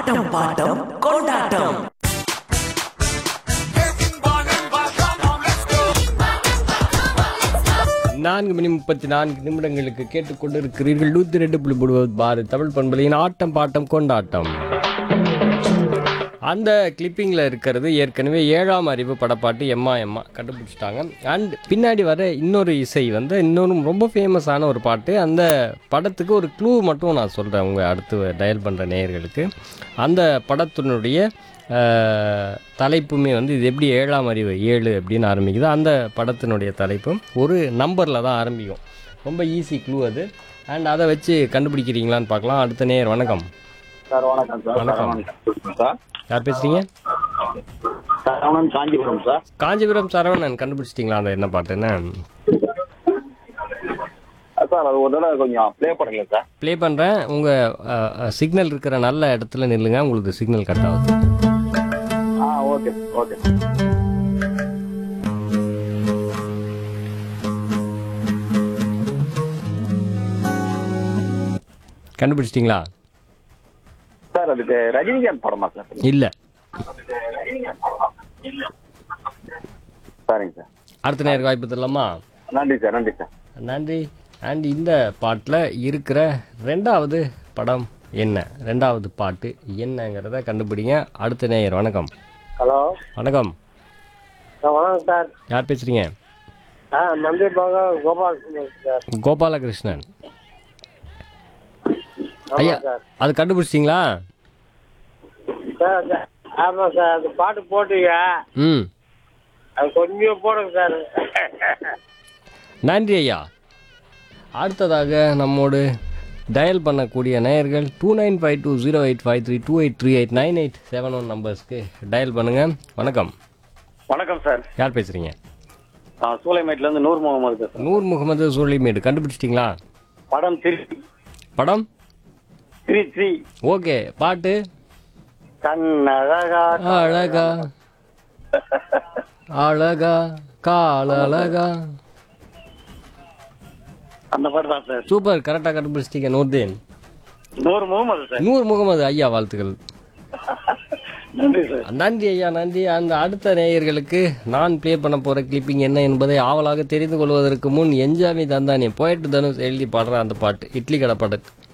ஆட்டம் bottom கொண்டாட்டம் நான்கு மணி முப்பத்தி நான்கு நிமிடங்களுக்கு கேட்டுக்கொண்டிருக்கிறீர்கள் நூற்றி ரெண்டு புள்ளி முழுவது பாரு தமிழ் பண்பலையின் ஆட்டம் பாட்டம் கொண்டாட்டம் அந்த கிளிப்பிங்கில் இருக்கிறது ஏற்கனவே ஏழாம் அறிவு படப்பாட்டு எம்மா எம்மா கண்டுபிடிச்சிட்டாங்க அண்ட் பின்னாடி வர இன்னொரு இசை வந்து இன்னொரு ரொம்ப ஃபேமஸான ஒரு பாட்டு அந்த படத்துக்கு ஒரு க்ளூ மட்டும் நான் சொல்கிறேன் உங்கள் அடுத்து டயல் பண்ணுற நேயர்களுக்கு அந்த படத்தினுடைய அஹ், தலைப்புமே வந்து இது எப்படி ஏழாம் அறிவு ஏழு அப்படின்னு ஆரம்பிக்குது அந்த படத்தினுடைய தலைப்பும் ஒரு நம்பரில் தான் ஆரம்பிக்கும் ரொம்ப ஈஸி க்ளூ அது அண்ட் அதை வச்சு கண்டுபிடிக்கிறீங்களான்னு பார்க்கலாம் அடுத்த நேயர் வணக்கம் சார் வணக்கம் சார் வணக்கம். வணக்கம் சார் யார் பேசுகிறீங்க சரவணன் காஞ்சிபுரம் சார் காஞ்சிபுரம் சரவணன் கண்டுபிடிச்சிட்டிங்களா அந்த என்ன பாட்டுன்னு சார் அது ஒரு தடவை கொஞ்சம் ப்ளே பண்ணுங்க சார் ப்ளே பண்ணுறேன் உங்கள் சிக்னல் இருக்கிற நல்ல இடத்துல நில்லுங்க உங்களுக்கு சிக்னல் கட் ஆகுது ஆ ஓகே ஓகே கண்டுபிடிச்சிட்டிங்களா சார் அதுக்கு ரஜினிகாந்த் படமா சார் இல்லை சரிங்க சார் அடுத்த நேருக்கு வாய்ப்பு தரலாமா நன்றி சார் நன்றி சார் நன்றி அண்ட் இந்த பாட்டில் இருக்கிற ரெண்டாவது படம் என்ன ரெண்டாவது பாட்டு என்னங்கிறத கண்டுபிடிங்க அடுத்த நேயர் வணக்கம் ஹலோ வணக்கம் வணக்கம் சார் யார் பேசுகிறீங்க ஆ நம்பி போக கோபால் சார் கோபாலகிருஷ்ணன் ஐயா ஆமாம் சார் அது கண்டுபிடிச்சிட்டிங்களா சார் சார் ஆமாம் சார் அது பாட்டு போட்டீங்க ம் அது கொஞ்சம் போடுங்க சார் நன்றி ஐயா அடுத்ததாக நம்மோடு டயல் பண்ணக்கூடிய நேயர்கள் two nine five two zero eight five three two eight three eight nine eight seven one நம்பர்ஸ்க்கு டயல் பண்ணுங்கள் வணக்கம் வணக்கம் சார் யார் பேசுகிறீங்க சூளைமேட்ல இருந்து நூர் முகமது பேசுறேன் நூர் முகமது சோழிமேடு கண்டுபிடிச்சிட்டிங்களா படம் திரி படம் த்ரீ த்ரீ ஓகே பாட்டு கண் அழகா அழகா அழகா கால அழகா அந்த பாட்டு தான் சார் சூப்பர் கரெக்டாக கண்டுபிடிச்சிட்டீங்க நூர்தீன் நூர் முகமது சார் நூர் முகமது ஐயா வாழ்த்துக்கள் நன்றி சார் நன்றி ஐயா நன்றி அந்த அடுத்த நேயர்களுக்கு நான் ப்ளே பண்ண போகிற கிளிப்பிங் என்ன என்பதை ஆவலாக தெரிந்து கொள்வதற்கு முன் என்ஜாமி தந்தானே போயிட்டு தனுஷ் எழுதி பாடுற அந்த பாட்டு இட்லி கடை பாட்டு